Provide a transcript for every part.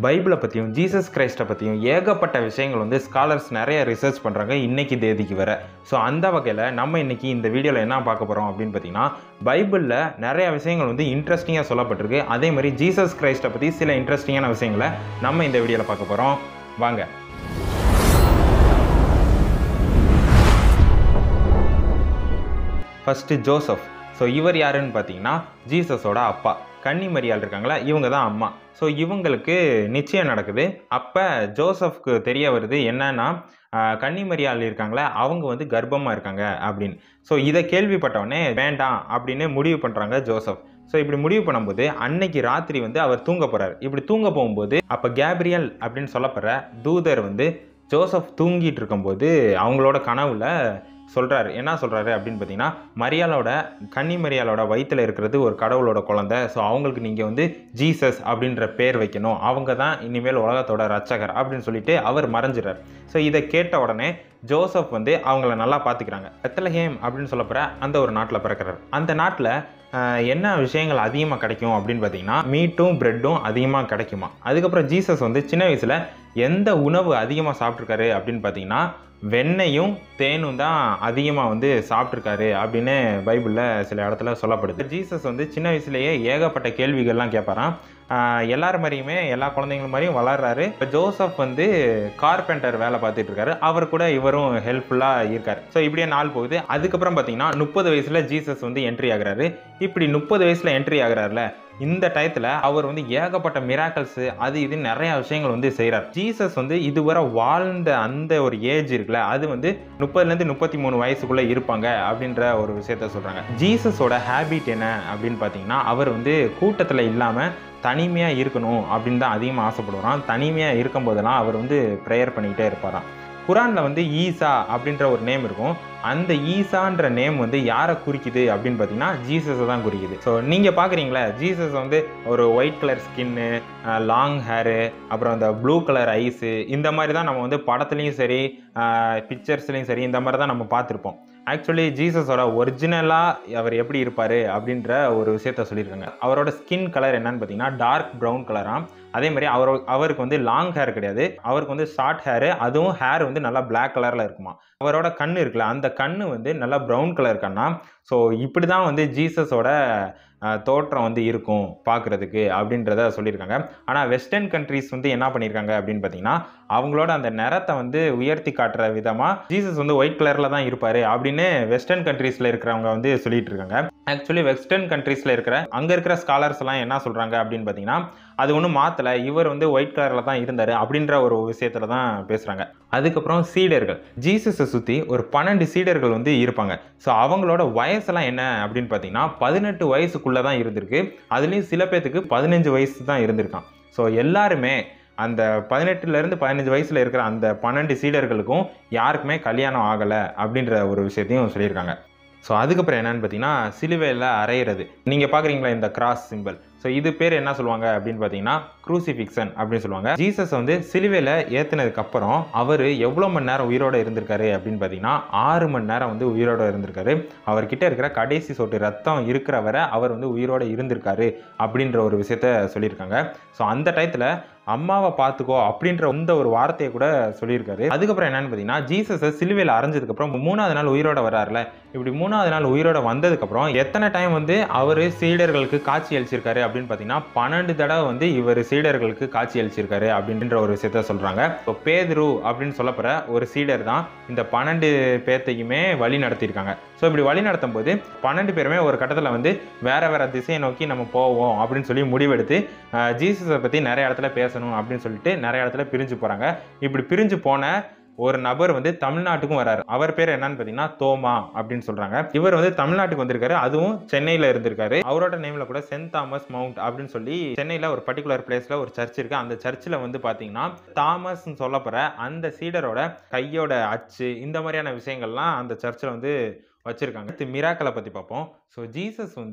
பைபிளை பற்றியும் ஜீசஸ் கிரைஸ்ட்டை பற்றியும் ஏகப்பட்ட விஷயங்கள் வந்து ஸ்காலர்ஸ் நிறைய ரிசர்ச் பண்ணுறாங்க இன்னைக்கு தேதிக்கு வர ஸோ அந்த வகையில் நம்ம இன்னைக்கு இந்த வீடியோவில் என்ன பார்க்க போகிறோம் அப்படின்னு பார்த்தீங்கன்னா பைபிளில் நிறைய விஷயங்கள் வந்து இன்ட்ரெஸ்டிங்காக சொல்லப்பட்டிருக்கு அதே மாதிரி ஜீசஸ் கிரைஸ்ட்டை பற்றி சில இன்ட்ரெஸ்டிங்கான விஷயங்களை நம்ம இந்த வீடியோவில் பார்க்க போகிறோம் வாங்க ஃபஸ்ட்டு ஜோசப் ஸோ இவர் யாருன்னு பார்த்தீங்கன்னா ஜீசஸோட அப்பா கன்னி மரியாள் இருக்காங்களா இவங்க தான் அம்மா ஸோ இவங்களுக்கு நிச்சயம் நடக்குது அப்போ ஜோசப்க்கு தெரிய வருது என்னன்னா ஆஹ், கன்னி மரியாள் இருக்காங்களே அவங்க வந்து கர்ப்பமாக இருக்காங்க அப்படின்னு ஸோ இதை கேள்விப்பட்டவொடனே வேண்டாம் அப்படின்னு முடிவு பண்ணுறாங்க ஜோசப் ஸோ இப்படி முடிவு பண்ணும்போது அன்னைக்கு ராத்திரி வந்து அவர் தூங்க போகிறார் இப்படி தூங்க போகும்போது அப்போ கேப்ரியல் அப்படின்னு சொல்லப்படுற தூதர் வந்து ஜோசப் தூங்கிட்டு இருக்கும்போது அவங்களோட கனவுல சொல்கிறாரு என்ன சொல்கிறாரு அப்படின்னு பார்த்தீங்கன்னா மரியாளோட கன்னி மரியாளோட வயிற்றில் இருக்கிறது ஒரு கடவுளோட குழந்தை ஸோ அவங்களுக்கு நீங்கள் வந்து ஜீசஸ் அப்படின்ற பேர் வைக்கணும் அவங்க தான் இனிமேல் உலகத்தோட ரட்சகர் அப்படின்னு சொல்லிட்டு அவர் மறைஞ்சிறார் ஸோ இதை கேட்ட உடனே ஜோசப் வந்து அவங்கள நல்லா பார்த்துக்கிறாங்க பெத்தலஹேம் அப்படின்னு சொல்லப்படுற அந்த ஒரு நாட்டில் பிறக்கிறார் அந்த நாட்டில் என்ன விஷயங்கள் அதிகமாக கிடைக்கும் அப்படின்னு பார்த்தீங்கன்னா மீட்டும் ப்ரெட்டும் அதிகமாக கிடைக்குமா அதுக்கப்புறம் ஜீசஸ் வந்து சின்ன வயசில் எந்த உணவு அதிகமாக சாப்பிட்ருக்காரு அப்படின்னு பார்த்தீங்கன்னா வெண்ணெயும் தேனும் தான் அதிகமாக வந்து சாப்பிட்ருக்காரு அப்படின்னு பைபிளில் சில இடத்துல சொல்லப்படுது ஜீசஸ் வந்து சின்ன வயசுலேயே ஏகப்பட்ட கேள்விகள்லாம் கேட்பாராம் ஆஹ் எல்லார் மாதிரியுமே எல்லா குழந்தைங்களும் மாதிரியும் வளர்றாரு இப்போ ஜோசப் வந்து கார்பெண்டர் வேலை பார்த்துட்டு இருக்காரு அவர் கூட இவரும் ஹெல்ப்ஃபுல்லாக இருக்கார் ஸோ இப்படியே நாள் போகுது அதுக்கப்புறம் பார்த்தீங்கன்னா முப்பது வயசில் ஜீசஸ் வந்து என்ட்ரி ஆகுறாரு இப்படி முப்பது வயசில் என்ட்ரி ஆகுறாருல இந்த டயத்தில் அவர் வந்து ஏகப்பட்ட மிராக்கல்ஸ் அது இது நிறைய விஷயங்கள் வந்து செய்கிறார் ஜீசஸ் வந்து இதுவரை வாழ்ந்த அந்த ஒரு ஏஜ் இருக்குல்ல அது வந்து முப்பதுலேருந்து முப்பத்தி மூணு வயசுக்குள்ளே இருப்பாங்க அப்படின்ற ஒரு விஷயத்த சொல்கிறாங்க ஜீசஸோட ஹேபிட் என்ன அப்படின்னு பார்த்தீங்கன்னா அவர் வந்து கூட்டத்தில் இல்லாமல் தனிமையாக இருக்கணும் அப்படின்னு தான் அதிகமாக ஆசைப்படுவாராம் தனிமையாக இருக்கும்போதெல்லாம் அவர் வந்து ப்ரேயர் பண்ணிக்கிட்டே இருப்பாராம் குரானில் வந்து ஈசா அப்படின்ற ஒரு நேம் இருக்கும் அந்த ஈசான்ற நேம் வந்து யாரை குறிக்குது அப்படின்னு பார்த்தீங்கன்னா ஜீசஸை தான் குறிக்குது ஸோ நீங்கள் பார்க்குறீங்களா ஜீசஸ் வந்து ஒரு white colour skin long hair அப்புறம் அந்த ப்ளூ கலர் ஐஸு இந்த மாதிரி தான் நம்ம வந்து படத்துலையும் சரி பிக்சர்ஸ்லையும் சரி இந்த மாதிரி தான் நம்ம பார்த்துருப்போம் ஆக்சுவலி ஜீசஸோட ஒரிஜினலாக அவர் எப்படி இருப்பார் அப்படின்ற ஒரு விஷயத்த சொல்லியிருக்காங்க அவரோட ஸ்கின் கலர் என்னன்னு பார்த்தீங்கன்னா டார்க் ப்ரௌன் கலராம் அதே மாதிரி அவர் அவருக்கு வந்து லாங் ஹேர் கிடையாது அவருக்கு வந்து ஷார்ட் ஹேரு அதுவும் ஹேர் வந்து நல்லா Black கலரில் இருக்குமா அவரோட கண் இருக்குல்ல அந்த கண்ணு வந்து நல்லா ப்ரௌன் கலர் கண்ணா ஸோ இப்படி தான் வந்து ஜீசஸோட அஹ், தோற்றம் வந்து இருக்கும் பார்க்குறதுக்கு அப்படின்றத சொல்லியிருக்காங்க ஆனால் வெஸ்டர்ன் கண்ட்ரீஸ் வந்து என்ன பண்ணியிருக்காங்க அப்படின்னு பார்த்தீங்கன்னா அவங்களோட அந்த நிறத்தை வந்து உயர்த்தி காட்டுற விதமாக ஜீசஸ் வந்து ஒயிட் கலரில் தான் இருப்பார் அப்படின்னு வெஸ்டர்ன் கண்ட்ரீஸில் இருக்கிறவங்க வந்து சொல்லிட்டு இருக்காங்க ஆக்சுவலி வெஸ்டர்ன் கண்ட்ரீஸில் இருக்கிற அங்கே இருக்கிற ஸ்காலர்ஸ் எல்லாம் என்ன சொல்கிறாங்க அப்படின்னு பார்த்தீங்கன்னா அது ஒன்றும் மாற்றலை இவர் வந்து ஒயிட் கலரில் தான் இருந்தார் அப்படின்ற ஒரு விஷயத்தில் தான் பேசுகிறாங்க அதுக்கப்புறம் சீடர்கள் ஜீசஸை சுற்றி ஒரு பன்னெண்டு சீடர்கள் வந்து இருப்பாங்க ஸோ அவங்களோட வயசெல்லாம் என்ன அப்படின்னு பார்த்தீங்கன்னா பதினெட்டு வயசுக்குள்ளே தான் இருந்திருக்கு அதுலேயும் சில பேர்த்துக்கு பதினஞ்சு வயசு தான் இருந்திருக்கான் ஸோ எல்லாருமே அந்த பதினெட்டுலேருந்து பதினஞ்சு வயசில் இருக்கிற அந்த பன்னெண்டு சீடர்களுக்கும் யாருக்குமே கல்யாணம் ஆகலை அப்படின்ற ஒரு விஷயத்தையும் சொல்லியிருக்காங்க ஸோ அதுக்கப்புறம் என்னன்னு பார்த்தீங்கன்னா சிலுவையில் அரையிறது நீங்கள் பார்க்குறீங்களா இந்த கிராஸ் சிம்பிள் ஸோ இது பேர் என்ன சொல்லுவாங்க அப்படின்னு பார்த்தீங்கன்னா க்ரூசிஃபிக்சன் அப்படின்னு சொல்லுவாங்க ஜீசஸ் வந்து சிலுவையில் ஏற்றுனதுக்கு அப்புறம் அவர் எவ்வளோ மணி நேரம் உயிரோட இருந்திருக்காரு அப்படின்னு பார்த்தீங்கன்னா ஆறு மணி நேரம் வந்து உயிரோட இருந்திருக்காரு அவர்கிட்ட இருக்கிற கடைசி சொட்டு ரத்தம் இருக்கிற வரை அவர் வந்து உயிரோட இருந்திருக்காரு அப்படின்ற ஒரு விஷயத்த சொல்லியிருக்காங்க ஸோ அந்த டயத்தில் அம்மாவை பார்த்துக்கோ அப்படின்ற இந்த ஒரு வார்த்தையை கூட சொல்லியிருக்காரு அதுக்கப்புறம் என்னன்னு பார்த்தீங்கன்னா ஜீசஸை சிலுவையில் அரைஞ்சதுக்கப்புறம் மூணாவது நாள் உயிரோட வராருல இப்படி மூணாவது நாள் உயிரோட வந்ததுக்கப்புறம் எத்தனை டைம் வந்து அவர் சீடர்களுக்கு காட்சி அளிச்சிருக்காரு அப்படின்னு பார்த்தீங்கன்னா பன்னெண்டு தடவை வந்து இவர் சீடர்களுக்கு காட்சி அளிச்சிருக்காரு அப்படின்ற ஒரு விஷயத்த சொல்கிறாங்க இப்போ பேதுரு அப்படின்னு சொல்லப்படுற ஒரு சீடர் தான் இந்த பன்னெண்டு பேர்த்தையுமே வழி நடத்தியிருக்காங்க ஸோ இப்படி வழி நடத்தும் போது பன்னெண்டு பேருமே ஒரு கட்டத்தில் வந்து வேற வேற திசையை நோக்கி நம்ம போவோம் அப்படின்னு சொல்லி முடிவெடுத்து ஆஹ், ஜீசஸை பற்றி நிறைய இடத்துல பேசணும் அப்படின்னு சொல்லிட்டு நிறைய இடத்துல பிரிஞ்சு போகிறாங்க இப்படி பிரிஞ்சு போன ஒரு நபர் வந்து தமிழ்நாட்டுக்கும் வராரு அவர் பேர் என்னன்னு பார்த்தீங்கன்னா தோமா அப்படின்னு சொல்றாங்க இவர் வந்து தமிழ்நாட்டுக்கு வந்திருக்காரு அதுவும் சென்னையில இருந்திருக்காரு அவரோட நேம்ல கூட சென்ட் தாமஸ் மவுண்ட் அப்படின்னு சொல்லி சென்னையில ஒரு பர்டிகுலர் பிளேஸ்ல ஒரு சர்ச் இருக்கு அந்த சர்ச்சில் வந்து பாத்தீங்கன்னா தாமஸ் சொல்லப்படுற அந்த சீடரோட கையோட அச்சு இந்த மாதிரியான விஷயங்கள்லாம் அந்த சர்ச்சில் வந்து வச்சுருக்காங்க மிராக்களை பற்றி பார்ப்போம் ஸோ ஜீசஸ் வந்து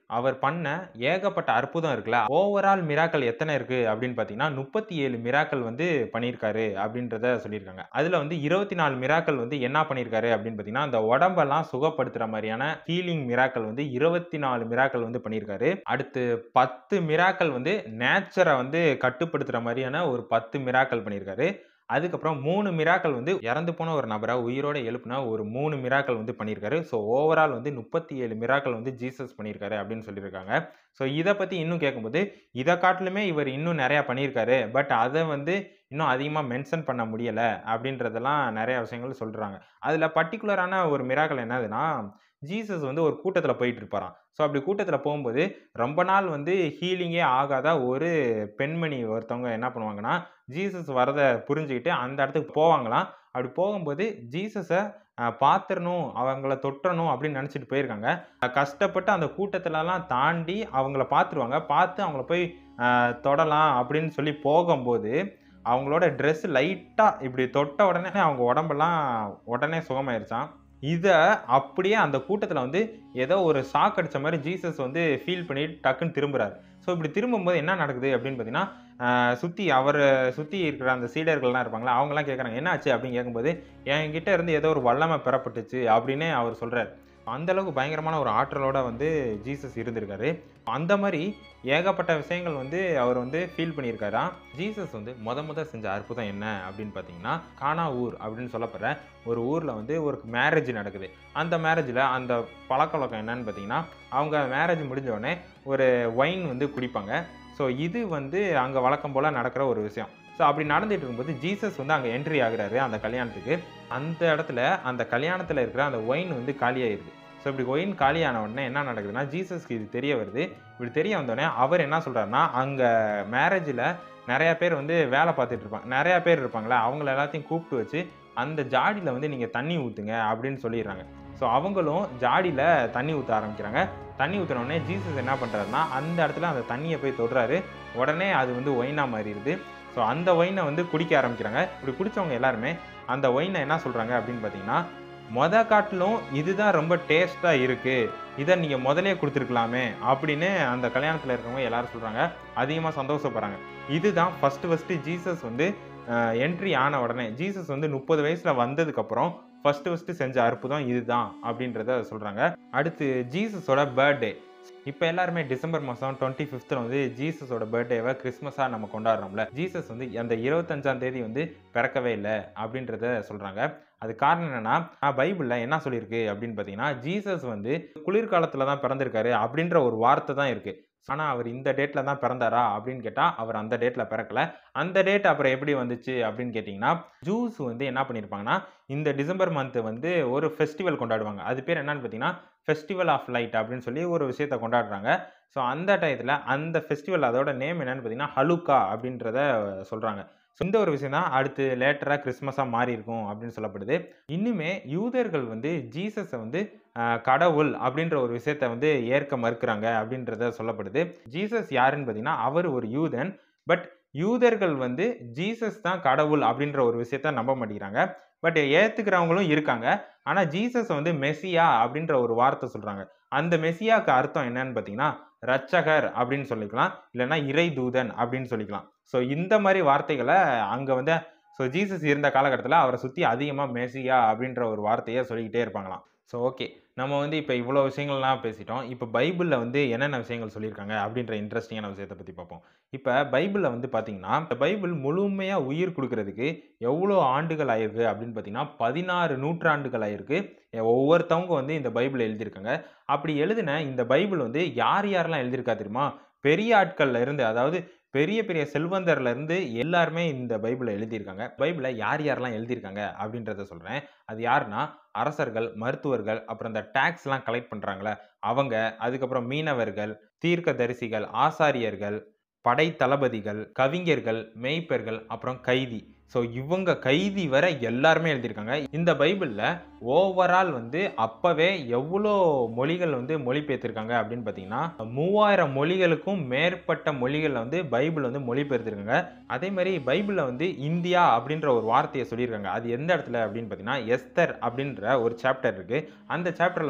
அவர் பண்ண ஏகப்பட்ட அற்புதம் இருக்குல்ல ஓவரால் மிராக்கள் எத்தனை இருக்கு அப்படின்னு பார்த்தீங்கன்னா முப்பத்தி ஏழு மிராக்கள் வந்து பண்ணியிருக்காரு அப்படின்றத சொல்லியிருக்காங்க அதில் வந்து இருபத்தி நாலு மிராக்கள் வந்து என்ன பண்ணியிருக்காரு அப்படின்னு பார்த்தீங்கன்னா அந்த உடம்பெல்லாம் சுகப்படுத்துகிற மாதிரியான ஹீலிங் மிராக்கள் வந்து இருபத்தி நாலு மிராக்கள் வந்து பண்ணியிருக்காரு அடுத்து பத்து மிராக்கள் வந்து நேச்சரை வந்து கட்டுப்படுத்துகிற மாதிரியான ஒரு பத்து மிராக்கள் பண்ணியிருக்காரு அதுக்கப்புறம் மூணு மிராக்கள் வந்து இறந்து போன ஒரு நபரை உயிரோட எழுப்புனா ஒரு மூணு மிராக்கள் வந்து பண்ணியிருக்காரு ஸோ ஓவரால் வந்து முப்பத்தி ஏழு மிராக்கள் வந்து ஜீசஸ் பண்ணியிருக்காரு அப்படின்னு சொல்லியிருக்காங்க ஸோ இதை பற்றி இன்னும் கேட்கும்போது இதை காட்டிலுமே இவர் இன்னும் நிறையா பண்ணியிருக்காரு பட் அதை வந்து இன்னும் அதிகமாக மென்ஷன் பண்ண முடியலை அப்படின்றதெல்லாம் நிறைய விஷயங்கள் சொல்கிறாங்க அதில் பர்டிகுலரான ஒரு மிராக்கள் என்னதுன்னா ஜீசஸ் வந்து ஒரு கூட்டத்தில் போயிட்டு இருப்பாராம் ஸோ அப்படி கூட்டத்தில் போகும்போது ரொம்ப நாள் வந்து ஹீலிங்கே ஆகாத ஒரு பெண்மணி ஒருத்தவங்க என்ன பண்ணுவாங்கன்னா ஜீசஸ் வரதை புரிஞ்சுக்கிட்டு அந்த இடத்துக்கு போவாங்களாம் அப்படி போகும்போது ஜீசஸை பார்த்துடணும் அவங்கள தொட்டணும் அப்படின்னு நினச்சிட்டு போயிருக்காங்க அஹ் கஷ்டப்பட்டு அந்த கூட்டத்திலலாம் தாண்டி அவங்கள பார்த்துருவாங்க பார்த்து அவங்கள போய் அஹ், தொடலாம் அப்படின்னு சொல்லி போகும்போது அவங்களோட ட்ரெஸ் லைட்டாக இப்படி தொட்ட உடனே அவங்க உடம்பெல்லாம் உடனே சுகமாயிருச்சான் இதை அப்படியே அந்த கூட்டத்தில் வந்து ஏதோ ஒரு ஷாக் அடிச்ச மாதிரி ஜீசஸ் வந்து ஃபீல் பண்ணிட்டு டக்குன்னு திரும்புறாரு ஸோ இப்படி திரும்பும்போது என்ன நடக்குது அப்படின்னு பார்த்தீங்கன்னா சுற்றி அவரை சுற்றி இருக்கிற அந்த சீடர்கள்லாம் இருப்பாங்களா அவங்கலாம் கேட்குறாங்க என்ன ஆச்சு அப்படின்னு கேட்கும்போது என்கிட்ட இருந்து ஏதோ ஒரு வல்லமை பெறப்பட்டுச்சு அப்படின்னு அவர் சொல்கிறார் அந்த அளவுக்கு பயங்கரமான ஒரு ஆற்றலோட வந்து ஜீசஸ் இருந்திருக்காரு அந்த மாதிரி ஏகப்பட்ட விஷயங்கள் வந்து அவர் வந்து ஃபீல் பண்ணியிருக்காராம் ஜீசஸ் வந்து முத முத செஞ்ச அற்புதம் என்ன அப்படின்னு பார்த்தீங்கன்னா கானா ஊர் அப்படின்னு சொல்லப்படுற ஒரு ஊரில் வந்து ஒரு மேரேஜ் நடக்குது அந்த மேரேஜில் அந்த பழக்க வழக்கம் என்னன்னு பார்த்தீங்கன்னா அவங்க மேரேஜ் முடிஞ்ச உடனே ஒரு ஒயின் வந்து குடிப்பாங்க ஸோ இது வந்து அங்கே வழக்கம் போல் நடக்கிற ஒரு விஷயம் ஸோ அப்படி நடந்துட்டு இருக்கும்போது ஜீசஸ் வந்து அங்கே என்ட்ரி ஆகுறாரு அந்த கல்யாணத்துக்கு அந்த இடத்துல அந்த கல்யாணத்தில் இருக்கிற அந்த ஒயின் வந்து காலியாயிருது ஸோ இப்படி ஒயின் காலியான உடனே என்ன நடக்குதுன்னா ஜீசஸ்க்கு இது தெரிய வருது இப்படி தெரிய வந்தோடனே அவர் என்ன சொல்கிறாருன்னா அங்கே மேரேஜில் நிறையா பேர் வந்து வேலை பார்த்துட்டு இருப்பாங்க நிறையா பேர் இருப்பாங்களே அவங்கள எல்லாத்தையும் கூப்பிட்டு வச்சு அந்த ஜாடியில் வந்து நீங்கள் தண்ணி ஊற்றுங்க அப்படின்னு சொல்லிடுறாங்க ஸோ அவங்களும் ஜாடியில் தண்ணி ஊற்ற ஆரம்பிக்கிறாங்க தண்ணி ஊத்துன உடனே ஜீசஸ் என்ன பண்ணுறாருன்னா அந்த இடத்துல அந்த தண்ணியை போய் தொடுறாரு உடனே அது வந்து ஒயினாக மாறிடுது ஸோ அந்த ஒயினை வந்து குடிக்க ஆரம்பிக்கிறாங்க இப்படி குடித்தவங்க எல்லாருமே அந்த ஒயினை என்ன சொல்கிறாங்க அப்படின்னு பார்த்தீங்கன்னா மொத காட்டிலும் இதுதான் ரொம்ப டேஸ்ட்டாக இருக்குது இதை நீங்கள் முதலே கொடுத்துருக்கலாமே அப்படின்னு அந்த கல்யாணத்தில் இருக்கவங்க எல்லாரும் சொல்கிறாங்க அதிகமாக சந்தோஷப்படுறாங்க இதுதான் ஃபஸ்ட்டு ஃபஸ்ட்டு ஜீசஸ் வந்து என்ட்ரி ஆன உடனே ஜீசஸ் வந்து முப்பது வயசில் வந்ததுக்கப்புறம் ஃபஸ்ட்டு ஃபஸ்ட்டு செஞ்ச அற்புதம் இதுதான் அப்படின்றத சொல்கிறாங்க அடுத்து ஜீசஸோட பர்த்டே இப்போ எல்லாருமே டிசம்பர் மாதம் டுவெண்ட்டி ஃபிஃப்த்தில் வந்து ஜீசஸோட பர்த்டேவை கிறிஸ்மஸாக நம்ம கொண்டாடுறோம்ல ஜீசஸ் வந்து அந்த இருபத்தஞ்சாம் தேதி வந்து பிறக்கவே இல்லை அப்படின்றத சொல்கிறாங்க அது காரணம் என்னன்னா பைபிளில் என்ன சொல்லியிருக்கு அப்படின்னு பார்த்தீங்கன்னா ஜீசஸ் வந்து குளிர்காலத்தில் தான் பிறந்திருக்காரு அப்படின்ற ஒரு வார்த்தை தான் இருக்குது ஆனால் அவர் இந்த டேட்டில் தான் பிறந்தாரா அப்படின்னு கேட்டால் அவர் அந்த டேட்டில் பிறக்கல அந்த டேட் அப்புறம் எப்படி வந்துச்சு அப்படின்னு கேட்டிங்கன்னா ஜூஸ் வந்து என்ன பண்ணியிருப்பாங்கன்னா இந்த டிசம்பர் மந்த்து வந்து ஒரு ஃபெஸ்டிவல் கொண்டாடுவாங்க அது பேர் என்னன்னு பார்த்தீங்கன்னா ஃபெஸ்டிவல் ஆஃப் லைட் அப்படின்னு சொல்லி ஒரு விஷயத்தை கொண்டாடுறாங்க ஸோ அந்த டயத்தில் அந்த ஃபெஸ்டிவல் அதோட நேம் என்னன்னு பார்த்தீங்கன்னா ஹலுக்கா அப்படின்றத சொல்கிறாங்க ஸோ இந்த ஒரு விஷயம் தான் அடுத்து லேட்டராக கிறிஸ்மஸாக மாறி இருக்கும் அப்படின்னு சொல்லப்படுது இன்னுமே யூதர்கள் வந்து ஜீசஸை வந்து ஆஹ், கடவுள் அப்படின்ற ஒரு விஷயத்த வந்து ஏற்க மறுக்கிறாங்க அப்படின்றத சொல்லப்படுது ஜீசஸ் யாருன்னு பார்த்தீங்கன்னா அவர் ஒரு யூதன் பட் யூதர்கள் வந்து ஜீசஸ் தான் கடவுள் அப்படின்ற ஒரு விஷயத்த நம்ப மாட்டேங்கிறாங்க பட் ஏற்றுக்கிறவங்களும் இருக்காங்க ஆனால் ஜீசஸ் வந்து மெஸ்ஸியா அப்படின்ற ஒரு வார்த்தை சொல்கிறாங்க அந்த மெஸ்ஸியாவுக்கு அர்த்தம் என்னன்னு பார்த்தீங்கன்னா ரட்சகர் அப்படின்னு சொல்லிக்கலாம் இல்லைன்னா இறை தூதன் அப்படின்னு சொல்லிக்கலாம் ஸோ இந்த மாதிரி வார்த்தைகளை அங்கே வந்து ஸோ ஜீசஸ் இருந்த காலகட்டத்தில் அவரை சுற்றி அதிகமாக மெஸ்ஸியா அப்படின்ற ஒரு வார்த்தையை சொல்லிக்கிட்டே இருப்பாங்களாம் ஸோ ஓகே நம்ம வந்து இப்போ இவ்வளோ விஷயங்கள்லாம் பேசிட்டோம் இப்போ பைபிளில் வந்து என்னென்ன விஷயங்கள் சொல்லியிருக்காங்க அப்படின்ற இன்ட்ரெஸ்டிங்கான விஷயத்தை பற்றி பார்ப்போம் இப்போ பைபிளில் வந்து பார்த்தீங்கன்னா இந்த பைபிள் முழுமையாக உயிர் கொடுக்கறதுக்கு எவ்வளோ ஆண்டுகள் ஆயிருக்கு அப்படின்னு பார்த்தீங்கன்னா பதினாறு நூற்றாண்டுகள் ஆயிருக்கு ஒவ்வொருத்தவங்க வந்து இந்த பைபிள் எழுதியிருக்காங்க அப்படி எழுதின இந்த பைபிள் வந்து யார் யாரெல்லாம் எழுதியிருக்கா தெரியுமா பெரிய ஆட்கள்ல இருந்து அதாவது பெரிய பெரிய செல்வந்தர்ல இருந்து எல்லாருமே இந்த பைபிளை எழுதியிருக்காங்க பைபிளை யார் யாரெல்லாம் எழுதியிருக்காங்க அப்படின்றத சொல்றேன் அது யாருன்னா அரசர்கள் மருத்துவர்கள் அப்புறம் இந்த டேக்ஸ்லாம் கலெக்ட் பண்றாங்களே அவங்க அதுக்கப்புறம் மீனவர்கள் தீர்க்கதரிசிகள் ஆசாரியர்கள் படை தளபதிகள் கவிஞர்கள் மேய்ப்பர்கள் அப்புறம் கைதி ஸோ இவங்க கைதி வரை எல்லாருமே எழுதியிருக்காங்க இந்த பைபிளில் ஓவரால் வந்து அப்போவே எவ்வளோ மொழிகள் வந்து மொழிபெயர்த்திருக்காங்க அப்படின்னு பார்த்தீங்கன்னா மூவாயிரம் மொழிகளுக்கும் மேற்பட்ட மொழிகளில் வந்து பைபிள் வந்து மொழிபெயர்த்திருக்காங்க அதே மாதிரி பைபிளில் வந்து இந்தியா அப்படின்ற ஒரு வார்த்தையை சொல்லியிருக்காங்க அது எந்த இடத்துல அப்படின்னு பார்த்தீங்கன்னா எஸ்தர் அப்படின்ற ஒரு சாப்டர் இருக்குது அந்த சாப்டரில் வந்து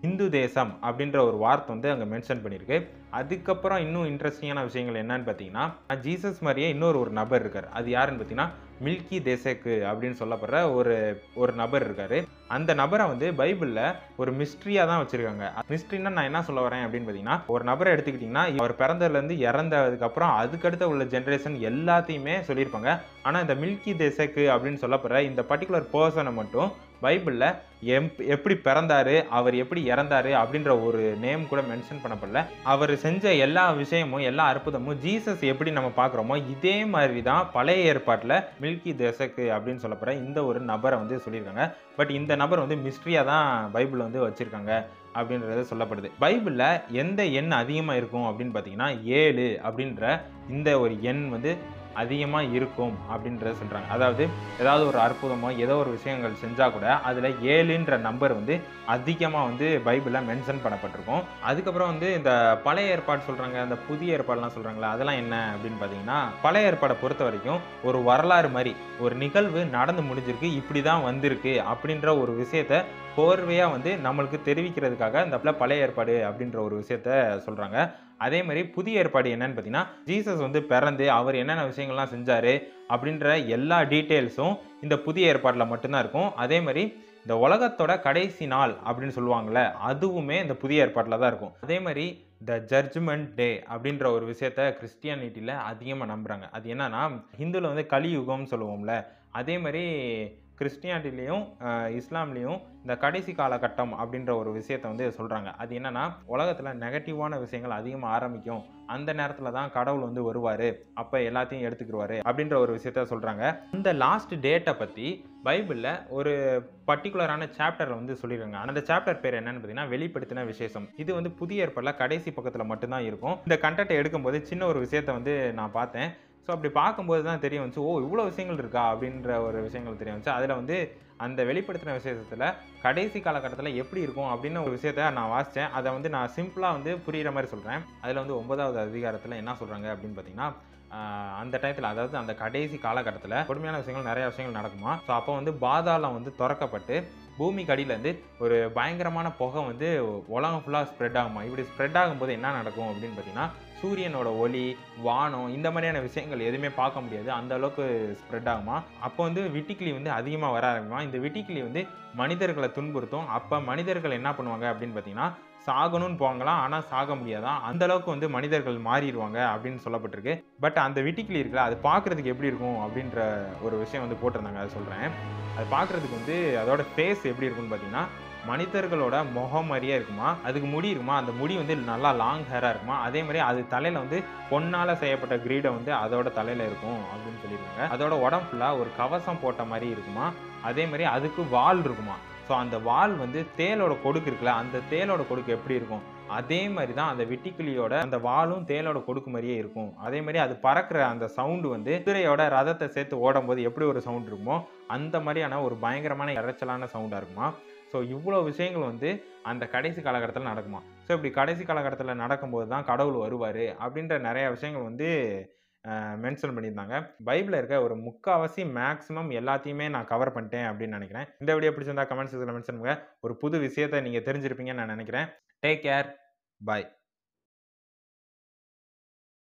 இந்து தேசம் அப்படின்ற ஒரு வார்த்தை வந்து அங்கே மென்ஷன் பண்ணியிருக்கு அதுக்கப்புறம் இன்னும் இன்ட்ரெஸ்டிங்கான விஷயங்கள் என்னன்னு பார்த்தீங்கன்னா ஜீசஸ் மாதிரியே இன்னொரு ஒரு நபர் இருக்கார் அது யாருன்னு பார்த்தீங்கன்னா மில்கி தேசக்கு அப்படின்னு சொல்லப்படுற ஒரு ஒரு நபர் இருக்காரு அந்த நபரை வந்து பைபிளில் ஒரு மிஸ்ட்ரியாக தான் வச்சுருக்காங்க மிஸ்ட்ரின்னா நான் என்ன சொல்ல வரேன் அப்படின்னு பார்த்தீங்கன்னா ஒரு நபரை எடுத்துக்கிட்டிங்கன்னா அவர் பிறந்ததுலேருந்து இறந்ததுக்கப்புறம் அதுக்கடுத்த உள்ள ஜென்ரேஷன் எல்லாத்தையுமே சொல்லியிருப்பாங்க ஆனால் இந்த மில்கி தேசக்கு அப்படின்னு சொல்லப்படுற இந்த பர்டிகுலர் பர்சனை மட்டும் பைபிளில் எப் எப்படி பிறந்தாரு அவர் எப்படி இறந்தாரு அப்படின்ற ஒரு நேம் கூட மென்ஷன் பண்ணப்படல அவர் செஞ்ச எல்லா விஷயமும் எல்லா அற்புதமும் ஜீசஸ் எப்படி நம்ம பார்க்குறோமோ இதே மாதிரி தான் பழைய ஏற்பாட்டில் மில்கி தேசக்கு அப்படின்னு சொல்லப்படுற இந்த ஒரு நபரை வந்து சொல்லியிருக்காங்க பட் இந்த நபர் வந்து மிஸ்ட்ரியாக தான் பைபிள் வந்து வச்சுருக்காங்க அப்படின்றது சொல்லப்படுது பைபிளில் எந்த எண் அதிகமாக இருக்கும் அப்படின்னு பார்த்தீங்கன்னா ஏழு அப்படின்ற இந்த ஒரு எண் வந்து அதிகமாக இருக்கும் அப்படின்றத சொல்கிறாங்க அதாவது ஏதாவது ஒரு அற்புதமோ ஏதோ ஒரு விஷயங்கள் செஞ்சால் கூட அதில் ஏழுன்ற நம்பர் வந்து அதிகமாக வந்து பைபிளில் மென்ஷன் பண்ணப்பட்டிருக்கும் அதுக்கப்புறம் வந்து இந்த பழைய ஏற்பாடு சொல்கிறாங்க அந்த புதிய ஏற்பாடுலாம் சொல்கிறாங்களா அதெல்லாம் என்ன அப்படின்னு பார்த்தீங்கன்னா பழைய ஏற்பாடை பொறுத்த வரைக்கும் ஒரு வரலாறு மாதிரி ஒரு நிகழ்வு நடந்து முடிஞ்சிருக்கு இப்படி தான் வந்திருக்கு அப்படின்ற ஒரு விஷயத்த கோர்வையாக வந்து நம்மளுக்கு தெரிவிக்கிறதுக்காக இந்த பழைய ஏற்பாடு அப்படின்ற ஒரு விஷயத்த சொல்கிறாங்க அதே மாதிரி புதிய ஏற்பாடு என்னன்னு பார்த்தீங்கன்னா ஜீசஸ் வந்து பிறந்து அவர் என்னென்ன விஷயங்கள்லாம் செஞ்சார் அப்படின்ற எல்லா டீட்டெயில்ஸும் இந்த புதிய ஏற்பாட்டில் மட்டும்தான் இருக்கும் அதே மாதிரி இந்த உலகத்தோட கடைசி நாள் அப்படின்னு சொல்லுவாங்கள்ல அதுவுமே இந்த புதிய ஏற்பாட்டில் தான் இருக்கும் அதே மாதிரி த ஜட்ஜ்மெண்ட் டே அப்படின்ற ஒரு விஷயத்த கிறிஸ்டியானிட்டியில் அதிகமாக நம்புகிறாங்க அது என்னன்னா ஹிந்துவில் வந்து கலியுகம்னு சொல்லுவோம்ல அதே மாதிரி கிறிஸ்டியானிட்டிலையும் இஸ்லாம்லேயும் இந்த கடைசி காலகட்டம் அப்படின்ற ஒரு விஷயத்த வந்து சொல்கிறாங்க அது என்னன்னா உலகத்தில் நெகட்டிவான விஷயங்கள் அதிகமாக ஆரம்பிக்கும் அந்த நேரத்தில் தான் கடவுள் வந்து வருவார் அப்போ எல்லாத்தையும் எடுத்துக்கிடுவார் அப்படின்ற ஒரு விஷயத்த சொல்கிறாங்க இந்த லாஸ்ட் டேட்டை பற்றி பைபிளில் ஒரு பர்டிகுலரான சாப்டரில் வந்து சொல்லியிருக்காங்க அந்த சாப்டர் பேர் என்னன்னு பார்த்தீங்கன்னா வெளிப்படுத்தின விசேஷம் இது வந்து புதிய ஏற்பாடில் கடைசி பக்கத்தில் மட்டும்தான் இருக்கும் இந்த கண்டென்ட்டை எடுக்கும்போது சின்ன ஒரு விஷயத்தை வந்து நான் பார்த்தேன் ஸோ அப்படி பார்க்கும்போது தான் தெரிய வந்துச்சு ஓ இவ்வளோ விஷயங்கள் இருக்கா அப்படின்ற ஒரு விஷயங்கள் தெரிய வந்துச்சு அதில் வந்து அந்த வெளிப்படுத்தின விசேஷத்தில் கடைசி காலகட்டத்தில் எப்படி இருக்கும் அப்படின்னு ஒரு விஷயத்த நான் வாசித்தேன் அதை வந்து நான் சிம்பிளாக வந்து புரிகிற மாதிரி சொல்கிறேன் அதில் வந்து ஒன்பதாவது அதிகாரத்தில் என்ன சொல்கிறாங்க அப்படின்னு பார்த்தீங்கன்னா ஆஹ் அந்த டயத்தில் அதாவது அந்த கடைசி காலகட்டத்தில் கொடுமையான விஷயங்கள் நிறைய விஷயங்கள் நடக்குமா ஸோ அப்போ வந்து பாதாளம் வந்து திறக்கப்பட்டு பூமிக்கு அடியிலேருந்து ஒரு பயங்கரமான புகை வந்து உலகம் ஃபுல்லாக ஸ்ப்ரெட் ஆகுமா இப்படி ஸ்ப்ரெட் ஆகும்போது என்ன நடக்கும் அப்படின்னு பார்த்தீங்கன்னா சூரியனோட ஒளி வானம் இந்த மாதிரியான விஷயங்கள் எதுவுமே பார்க்க முடியாது அந்த அளவுக்கு ஸ்ப்ரெட் ஆகுமா அப்போ வந்து விட்டிக்கிளி வந்து அதிகமாக வர ஆரம்பிக்குமா இந்த விட்டிக்கிளி வந்து மனிதர்களை துன்புறுத்தும் அப்போ மனிதர்கள் என்ன பண்ணுவாங்க அப்படின்னு பார்த்தீங்கன்னா சாகணும்னு போங்களாம் ஆனால் சாக முடியாதான் அந்த அளவுக்கு வந்து மனிதர்கள் மாறிடுவாங்க அப்படின்னு சொல்லப்பட்டிருக்கு பட் அந்த விட்டிக்கிளி இருக்குல்ல அது பார்க்குறதுக்கு எப்படி இருக்கும் அப்படின்ற ஒரு விஷயம் வந்து போட்டிருந்தாங்க அதை சொல்கிறேன் அது பார்க்குறதுக்கு வந்து அதோட ஃபேஸ் எப்படி இருக்கும்னு பார்த்தீங்கன்னா மனிதர்களோட முகம் மாதிரியே இருக்குமா அதுக்கு முடி இருக்குமா அந்த முடி வந்து நல்லா லாங் ஹேராக இருக்குமா அதே மாதிரி அது தலையில் வந்து பொன்னால் செய்யப்பட்ட கிரீடம் வந்து அதோட தலையில் இருக்கும் அப்படின்னு சொல்லியிருக்காங்க அதோட உடம்பு ஃபுல்லாக ஒரு கவசம் போட்ட மாதிரி இருக்குமா அதே மாதிரி அதுக்கு வால் இருக்குமா ஸோ அந்த வால் வந்து தேலோட கொடுக்கு இருக்குல்ல அந்த தேலோட கொடுக்கு எப்படி இருக்கும் அதே மாதிரி தான் அந்த வெட்டிக்கிளியோட அந்த வாலும் தேலோட கொடுக்கு மாதிரியே இருக்கும் அதே மாதிரி அது பறக்கிற அந்த சவுண்டு வந்து குதிரையோட ரதத்தை சேர்த்து ஓடும் போது எப்படி ஒரு சவுண்ட் இருக்குமோ அந்த மாதிரியான ஒரு பயங்கரமான இறைச்சலான சவுண்டாக இருக்குமா ஸோ இவ்வளோ விஷயங்கள் வந்து அந்த கடைசி காலகட்டத்தில் நடக்குமா ஸோ இப்படி கடைசி காலகட்டத்தில் நடக்கும்போது தான் கடவுள் வருவார் அப்படின்ற நிறைய விஷயங்கள் வந்து மென்ஷன் பண்ணியிருந்தாங்க பைபிளில் இருக்க ஒரு முக்கால்வாசி மேக்ஸிமம் எல்லாத்தையுமே நான் கவர் பண்ணிட்டேன் அப்படின்னு நினைக்கிறேன் இந்த வீடியோ பிடிச்சிருந்தா கமெண்ட் செக்ஷனில் மென்ஷன் பண்ணுங்க ஒரு புது விஷயத்தை நீங்கள் தெரிஞ்சிருப்பீங்கன்னு நான் நினைக்கிறேன் டேக் கேர் பாய்